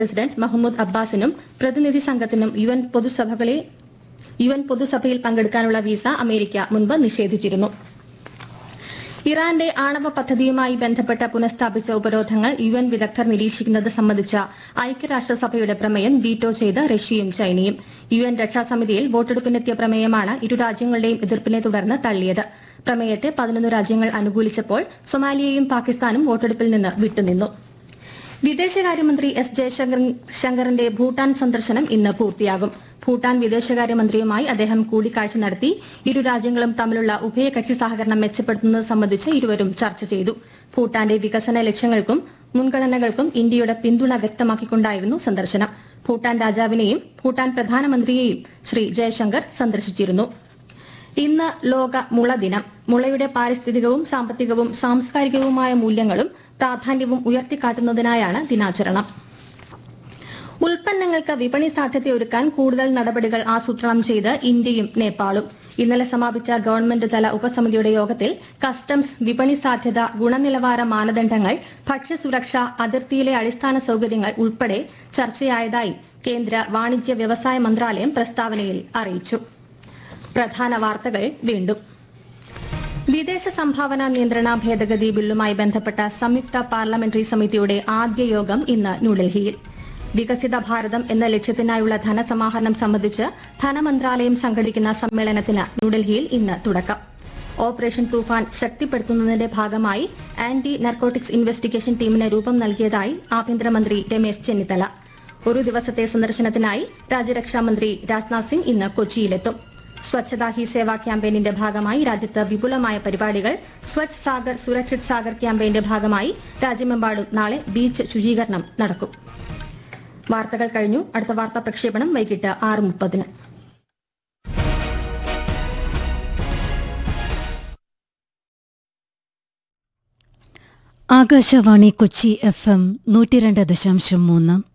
president Mahmoud അബ്ബാസിനും പ്രതിനിധി സംഘത്തിനും യു എൻ പൊതുസഭകളിൽ യു എൻ പൊതുസഭയിൽ പങ്കെടുക്കാനുള്ള വീസ അമേരിക്ക മുൻപ് നിഷേധിച്ചിരുന്നു ഇറാന്റെ ആണവ പദ്ധതിയുമായി ബന്ധപ്പെട്ട് പുനഃസ്ഥാപിച്ച ഉപരോധങ്ങൾ യു എൻ വിദഗ്ധർ നിരീക്ഷിക്കുന്നത് സംബന്ധിച്ച ഐക്യരാഷ്ട്രസഭയുടെ പ്രമേയം വീറ്റോ ചെയ്ത് റഷ്യയും ചൈനയും യു എൻ രക്ഷാസമിതിയിൽ വോട്ടെടുപ്പിനെത്തിയ പ്രമേയമാണ് ഇരു രാജ്യങ്ങളുടെയും എതിർപ്പിനെ തുടർന്ന് തള്ളിയത് പ്രമേയത്തെ പതിനൊന്ന് രാജ്യങ്ങൾ അനുകൂലിച്ചപ്പോൾ സൊമാലിയയും പാകിസ്ഥാനും വോട്ടെടുപ്പിൽ നിന്ന് വിട്ടുനിന്നു വിദേശകാര്യമന്ത്രി എസ് ജയശങ്കറിന്റെ ഭൂട്ടാൻ സന്ദർശനം ഇന്ന് പൂർത്തിയാകും ഭൂട്ടാൻ വിദേശകാര്യമന്ത്രിയുമായി അദ്ദേഹം കൂടിക്കാഴ്ച നടത്തി ഇരു രാജ്യങ്ങളും തമ്മിലുള്ള ഉഭയകക്ഷി സഹകരണം മെച്ചപ്പെടുത്തുന്നത് സംബന്ധിച്ച് ഇരുവരും ചർച്ച ചെയ്തു ഭൂട്ടാന്റെ വികസന ലക്ഷ്യങ്ങൾക്കും മുൻഗണനകൾക്കും ഇന്ത്യയുടെ പിന്തുണ വ്യക്തമാക്കിക്കൊണ്ടായിരുന്നു സന്ദർശനം ഭൂട്ടാൻ രാജാവിനെയും ഭൂട്ടാൻ പ്രധാനമന്ത്രിയെയും ശ്രീ ജയശങ്കർ സന്ദർശിച്ചിരുന്നു ഇന്ന് ലോക മുള ദിനം മുളയുടെ പാരിസ്ഥിതികവും സാമ്പത്തികവും സാംസ്കാരികവുമായ മൂല്യങ്ങളും പ്രാധാന്യവും ഉയർത്തിക്കാട്ടുന്നതിനായാണ് ദിനാചരണം ഉൽപ്പന്നങ്ങൾക്ക് വിപണി സാധ്യതയൊരുക്കാൻ കൂടുതൽ നടപടികൾ ആസൂത്രണം ചെയ്ത് ഇന്ത്യയും നേപ്പാളും ഇന്നലെ സമാപിച്ച ഗവൺമെന്റ് തല ഉപസമിതിയുടെ യോഗത്തിൽ കസ്റ്റംസ് വിപണി സാധ്യത ഗുണനിലവാര മാനദണ്ഡങ്ങൾ ഭക്ഷ്യസുരക്ഷ അതിർത്തിയിലെ അടിസ്ഥാന സൌകര്യങ്ങൾ ഉൾപ്പെടെ ചർച്ചയായതായി കേന്ദ്ര വാണിജ്യ വ്യവസായ മന്ത്രാലയം പ്രസ്താവനയിൽ അറിയിച്ചു പ്രധാന വാർത്തകൾ വീണ്ടും വിദേശ സംഭാവന നിയന്ത്രണ ഭേദഗതി ബില്ലുമായി ബന്ധപ്പെട്ട സംയുക്ത പാർലമെന്ററി സമിതിയുടെ ആദ്യ യോഗം ഇന്ന് ന്യൂഡൽഹിയിൽ വികസിത ഭാരതം എന്ന ലക്ഷ്യത്തിനായുള്ള ധനസമാഹരണം സംബന്ധിച്ച് ധനമന്ത്രാലയം സംഘടിപ്പിക്കുന്ന സമ്മേളനത്തിന് ന്യൂഡൽഹിയിൽ ഇന്ന് തുടക്കം ഓപ്പറേഷൻ തൂഫാൻ ശക്തിപ്പെടുത്തുന്നതിന്റെ ഭാഗമായി ആന്റി നർക്കോട്ടിക്സ് ഇൻവെസ്റ്റിഗേഷൻ ടീമിന് രൂപം നൽകിയതായി ആഭ്യന്തരമന്ത്രി രമേശ് ചെന്നിത്തല ഒരു ദിവസത്തെ സന്ദർശനത്തിനായി രാജ്യരക്ഷാമന്ത്രി രാജ്നാഥ് സിംഗ് ഇന്ന് കൊച്ചിയിലെത്തും സ്വച്ഛതാ ഹി സേവ ക്യാമ്പയിനിന്റെ ഭാഗമായി രാജ്യത്ത് വിപുലമായ പരിപാടികൾ സ്വച്ഛ് സാഗർ സുരക്ഷിത് സാഗർ ക്യാമ്പയിന്റെ ഭാഗമായി രാജ്യമെമ്പാടും നാളെ ബീച്ച് ശുചീകരണം നടക്കും വാർത്തകൾ കഴിഞ്ഞു അടുത്ത വാർത്താ പ്രക്ഷേപണം വൈകിട്ട് ആറ് മുപ്പതിന് ആകാശവാണി കൊച്ചി എഫ് എം നൂറ്റി രണ്ട് ദശാംശം മൂന്ന്